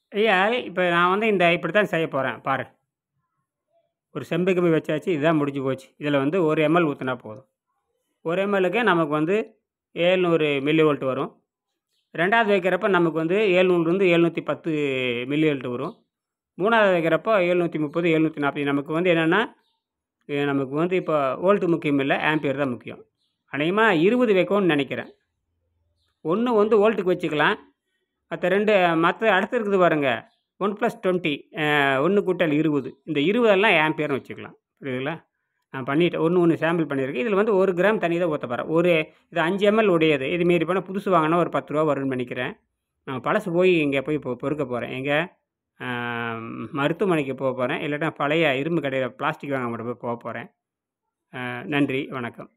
ஐயா இப்போ நான் வந்து இந்த இப்படி தான் செய்ய போகிறேன் பாரு ஒரு செம்பு கம்பி வச்சாச்சு இதுதான் முடிஞ்சு போச்சு இதில் வந்து ஒரு எம்எல் ஊற்றினா போதும் ஒரு எம்எல்லுக்கு நமக்கு வந்து ஏழ்நூறு மில்லி வோல்ட் வரும் ரெண்டாவது வைக்கிறப்ப நமக்கு வந்து ஏழ்நூறுலேருந்து எழுநூற்றி பத்து மில்லி வோல்ட் வரும் மூணாவது வைக்கிறப்போ எழுநூற்றி முப்பது எழுநூற்றி நாற்பது நமக்கு வந்து என்னென்னா நமக்கு வந்து இப்போ வோல்ட்டு முக்கியம் இல்லை ஆம்பியர் தான் முக்கியம் அநேகமாக இருபது வைக்கணும்னு நினைக்கிறேன் ஒன்று வந்து வோல்ட்டுக்கு வச்சுக்கலாம் மற்ற ரெண்டு மற்ற அடுத்து இருக்குது பாருங்க ஒன் ப்ளஸ் டுவெண்ட்டி ஒன்று கூட்டல் இருபது இந்த இருபதெல்லாம் ஆம்பியர்னு வச்சுக்கலாம் புரியுதுங்களா நான் பண்ணிட்டேன் ஒன்று ஒன்று சாம்பிள் பண்ணியிருக்கேன் இதில் வந்து ஒரு கிராம் தண்ணி தான் ஊற்ற போகிறேன் ஒரு இது அஞ்சு எம்எல் உடையது இதுமாரி போனால் புதுசு வாங்கினா ஒரு பத்து ரூபா வரும்னு நினைக்கிறேன் நான் பழசு போய் இங்கே போய் இப்போ பொறுக்க போகிறேன் எங்கே மருத்துவமனைக்கு போக போகிறேன் இல்லாட்டா பழைய இரும்பு கடையில் பிளாஸ்டிக் வாங்க மட்டும் போய் போக போகிறேன் நன்றி வணக்கம்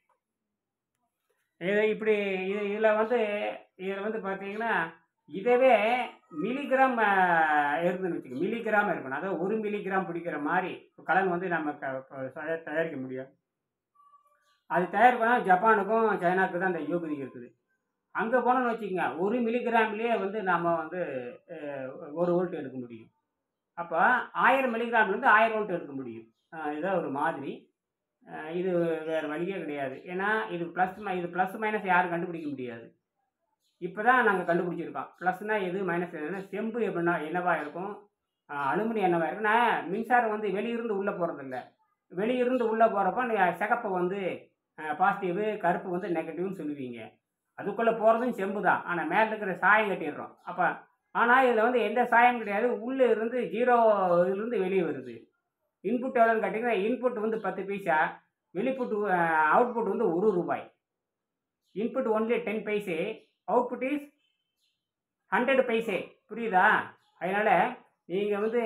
இது இப்படி இது இதில் வந்து இதில் வந்து பார்த்தீங்கன்னா இதவே மில்லிகிராம் இருந்துன்னு வச்சுக்க மில்லிகிராம் இருக்கணும் அதாவது ஒரு மில்லிகிராம் பிடிக்கிற மாதிரி கலன் வந்து நம்ம க- க- தயா- தயாரிக்க முடியும் அது தயார் பண்ணால் ஜப்பானுக்கும் சைனாவுக்கு தான் அந்த யோகதி இருக்குது அங்கே போனோம்னு வச்சுக்கோங்க ஒரு மில்லிகிராம்லேயே வந்து நாம் வந்து அஹ், ஒரு வோல்ட் எடுக்க முடியும் அப்போ ஆயிரம் மில்லிகிராம்லேருந்து ஆயிரம் வோல்ட் எடுக்க முடியும் அஹ், இதான் ஒரு மாதிரி அஹ், இது வேறு வழியே கிடையாது ஏன்னா இது ப்ளஸ் இது ப்ளஸ் மைனஸ் யாரும் கண்டுபிடிக்க முடியாது இப்போ தான் நாங்கள் கண்டுபிடிச்சிருக்கோம் ப்ளஸ்னால் எது மைனஸ் எதுனா செம்பு எப்படின்னா என்னவா இருக்கும் அலுமினியம் என்னவா இருக்குன்னா மின்சாரம் வந்து வெளியிருந்து உள்ளே போகிறதில்ல வெளியிருந்து உள்ளே போகிறப்ப நீங்கள் சிகப்பை வந்து பாசிட்டிவு கருப்பு வந்து நெகட்டிவ்னு சொல்லுவீங்க அதுக்குள்ளே போகிறதும் செம்பு தான் ஆனால் மேலே இருக்கிற சாயம் கட்டிடுறோம் அப்போ ஆனால் இதில் வந்து எந்த சாயம் கிடையாது உள்ளே இருந்து ஜீரோ இருந்து வெளியே வருது இன்புட் எவ்வளோன்னு கேட்டிங்கன்னா இன்புட் வந்து பத்து பைசா வெளிப்புட் அவுட்புட் வந்து ஒரு ரூபாய் input only ten paise output is hundred paise புரியுதா அதனால் நீங்கள் வந்து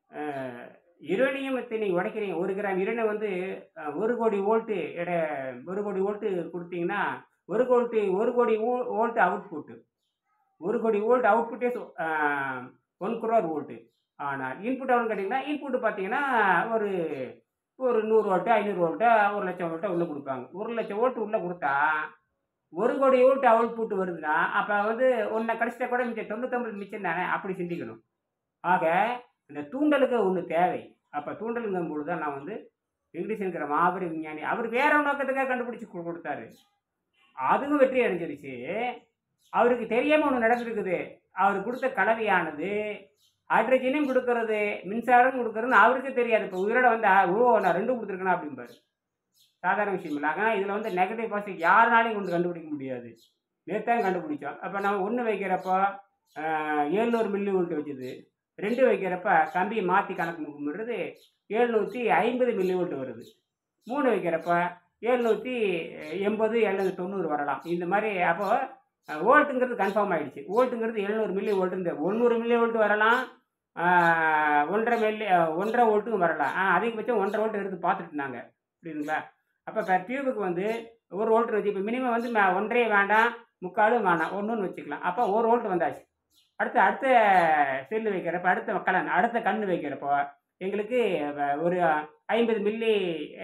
யுரேனியத்தை நீங்கள் உடைக்கிறீங்க ஒரு கிராம் யுரேனியம் வந்து அஹ், ஒரு கோடி வோல்ட்டு எடை ஒரு கோடி வோல்ட்டு கொடுத்தீங்கன்னா ஒரு கோடி ஒரு கோடி வோல்ட் அவுட்புட்டு ஒரு கோடி வோல்ட் அவுட்புட்டே ஒன் குரோர் வோல்ட்டு ஆனால் இன்புட் எவ்வளோன்னு கேட்டிங்கன்னா இன்புட் பார்த்தீங்கன்னா ஒரு ஒரு நூறு வோல்ட்டு ஐநூறு வோல்ட்டு ஒரு லட்சம் வோல்ட்டை உள்ளே கொடுப்பாங்க ஒரு லட்சம் வோல்ட் உள்ளே கொடுத்தா ஒரு கோடி வோல்ட் அவுட்புட் வருதுன்னா அப்போ வந்து ஒன்றை கடிச்சிட்டா கூட மிச்சம் தொண்ணூத்தொம்பது மிச்சம் தானே அப்படி சிந்திக்கணும் ஆக இந்த தூண்டலுக்கு ஒன்று தேவை அப்போ தூண்டலுங்கும் பொழுது தான் நான் வந்து வெங்கடேசன்கிற மாபெரும் விஞ்ஞானி அவர் வேற ஒரு நோக்கத்துக்காக கண்டுபிடிச்சி கு- கொடுத்தாரு அதுவும் வெற்றி அடைஞ்சிருச்சு அவருக்கு தெரியாமல் ஒன்று நடந்திருக்குது அவர் கொடுத்த கலவையானது ஹைட்ரஜனையும் கொடுக்கறது மின்சாரம் கொடுக்கறதுன்னு அவருக்கு தெரியாது இப்போ உயிரோட வந்து "ஆ, ஓ நான் ரெண்டும் கொடுத்துருக்கேனா அப்படிம்பாரு சாதாரண விஷயம் இல்லை ஆனால் இதில் வந்து நெகட்டிவ் பாசிட்டிவ் யாருனாலையும் கொண்டு கண்டுபிடிக்க முடியாது நேற்று கண்டுபிடிச்சோம் அப்போ நம்ம ஒன்று வைக்கிறப்போ ஏழ்நூறு மில்லி வோல்ட் வச்சுது ரெண்டு வைக்கிறப்ப கம்பியை மாற்றி கணக்கு முடுறது ஏழ்நூற்றி ஐம்பது மில்லி வோல்ட் வருது மூணு வைக்கிறப்ப ஏழ்நூற்றி எண்பது எழுநூறு தொண்ணூறு வரலாம் இந்த மாதிரி அப்போ வோல்ட்டுங்கிறது கன்ஃபார்ம் ஆயிடுச்சு வோல்ட்டுங்கிறது எழுநூறு மில்லி வோல்ட் இந்த ஒன்னூறு மில்லி வோல்ட் வரலாம் ஆஹ், ஒன்றரை மில்லி அஹ், ஒன்றரை வோல்ட்டும் வரலாம் ஆ, அதிகபட்சம் ஒன்றரை வோல்ட் எடுத்து பார்த்துட்டு நாங்கள் புரியுதுங்களா அப்போ இப்போ டியூபுக்கு வந்து ஒரு வோல்ட் வச்சு இப்போ மினிமம் வந்து ம- ஒன்றே வேண்டாம் முக்காலும் வேண்டாம் ஒன்றுன்னு வச்சுக்கலாம் அப்போ ஒரு வோல்ட் வந்தாச்சு அடுத்து அடுத்த செல்லு வைக்கிறப்ப அடுத்த கலன் அடுத்த கண் வைக்கிறப்போ எங்களுக்கு வ- ஒரு ஐம்பது மில்லி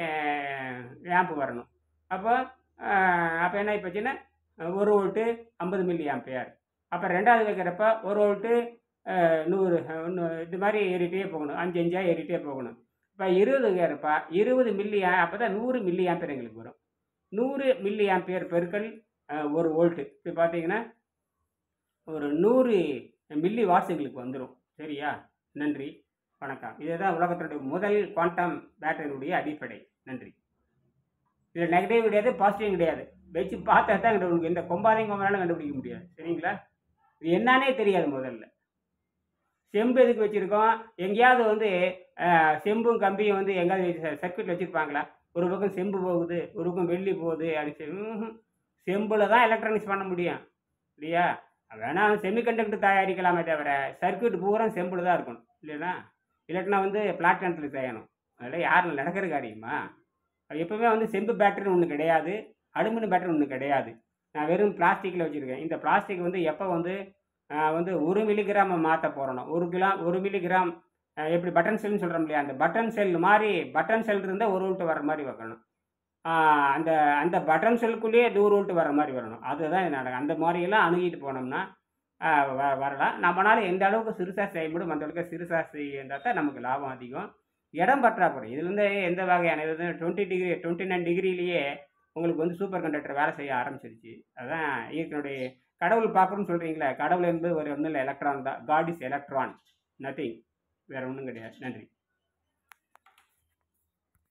ஆம்பு வரணும் அப்போ அப்போ என்ன ஆகிப்போச்சுன்னா ஒரு வோல்ட்டு ஐம்பது மில்லி ஆம்பியர் அப்போ ரெண்டாவது வைக்கிறப்ப ஒரு வோல்ட்டு நூறு ஒன்று இது மாதிரி ஏறிட்டே போகணும் அஞ்சு அஞ்சா ஏறிட்டே போகணும் இப்போ இருபது வைக்கிறப்ப இருபது மில்லி அப்போ தான் நூறு மில்லி ஆம்பியர் எங்களுக்கு வரும் நூறு மில்லி ஆம்பியர் பெருக்கல் அஹ், ஒரு வோல்ட்டு இப்போ பார்த்தீங்கன்னா ஒரு நூறு மில்லி வாட்ஸ் எங்களுக்கு வந்துடும் சரியா நன்றி வணக்கம் இதுதான் உலகத்தினுடைய முதல் குவாண்டம் பேட்டரியினுடைய அடிப்படை நன்றி இதில் நெகட்டிவ் கிடையாது பாசிட்டிவ் கிடையாது வச்சு பார்த்தா தான் உங்களுக்கு எந்த கொம்பாதையும் கொம்பாலும் கண்டுபிடிக்க முடியாது சரிங்களா இது என்னன்னே தெரியாது முதல்ல செம்பு எதுக்கு வச்சுருக்கோம் எங்கேயாவது வந்து அஹ், செம்பும் கம்பியும் வந்து எங்கேயாவது சர்க்கியூட் வச்சுருப்பாங்களா ஒரு பக்கம் செம்பு போகுது ஒரு பக்கம் வெள்ளி போகுது அப்படி செம்பில் தான் எலக்ட்ரானிக்ஸ் பண்ண முடியும் இல்லையா வேணா செமிகண்டக்டர் தயாரிக்கலாமே தவிர சர்க்கியூட் பூரா செம்பில் தான் இருக்கணும் இல்லைன்னா இல்லாட்டினா வந்து பிளாட்டினத்தில் செய்யணும் அதெல்லாம் யாரும் நடக்கிற காரியமா அது எப்பவுமே வந்து செம்பு பேட்டரி ஒன்று கிடையாது அலுமினியம் பேட்டரி ஒன்று கிடையாது நான் வெறும் பிளாஸ்டிக்கில் வச்சுருக்கேன் இந்த பிளாஸ்டிக் வந்து எப்போ வந்து ஆஹ், வந்து ஒரு மில்லிகிராம் மாற்ற போகிறணும் ஒரு கிலோ ஒரு மில்லிகிராம் ஆஹ், எப்படி பட்டன் செல்னு சொல்கிறோம் இல்லையா அந்த பட்டன் செல் மாதிரி பட்டன் செல் இருந்தால் ஒரு வோல்ட் வர மாதிரி வைக்கணும் ஆஹ், அந்த அந்த பட்டன் செல்லுக்குள்ளேயே நூறு வோல்ட் வர மாதிரி வரணும் அதுதான் இது நடக்கும் அந்த மாதிரியெல்லாம் அணுகிட்டு போனோம்னா வ வரலாம் நம்மளால எந்த அளவுக்கு சிறுசாக செய்ய முடியும் அந்த அளவுக்கு சிறுசாக செய்தால் தான் நமக்கு லாபம் அதிகம் இடம் பற்றாக்குறை இதுலேருந்து எந்த வகையான இது டுவெண்ட்டி டிகிரி டுவெண்ட்டி நைன் டிகிரிலேயே உங்களுக்கு வந்து சூப்பர் கண்டக்டர் வேலை செய்ய ஆரம்பிச்சிருச்சு அதுதான் இயற்கையினுடைய கடவுள் பார்க்கணும்னு சொல்கிறீங்களே கடவுள் என்பது ஒரு ஒன்றும் இல்லை எலக்ட்ரான் தான் காட் இஸ் எலக்ட்ரான் நத்திங் வேறு ஒன்றும் கிடையாது நன்றி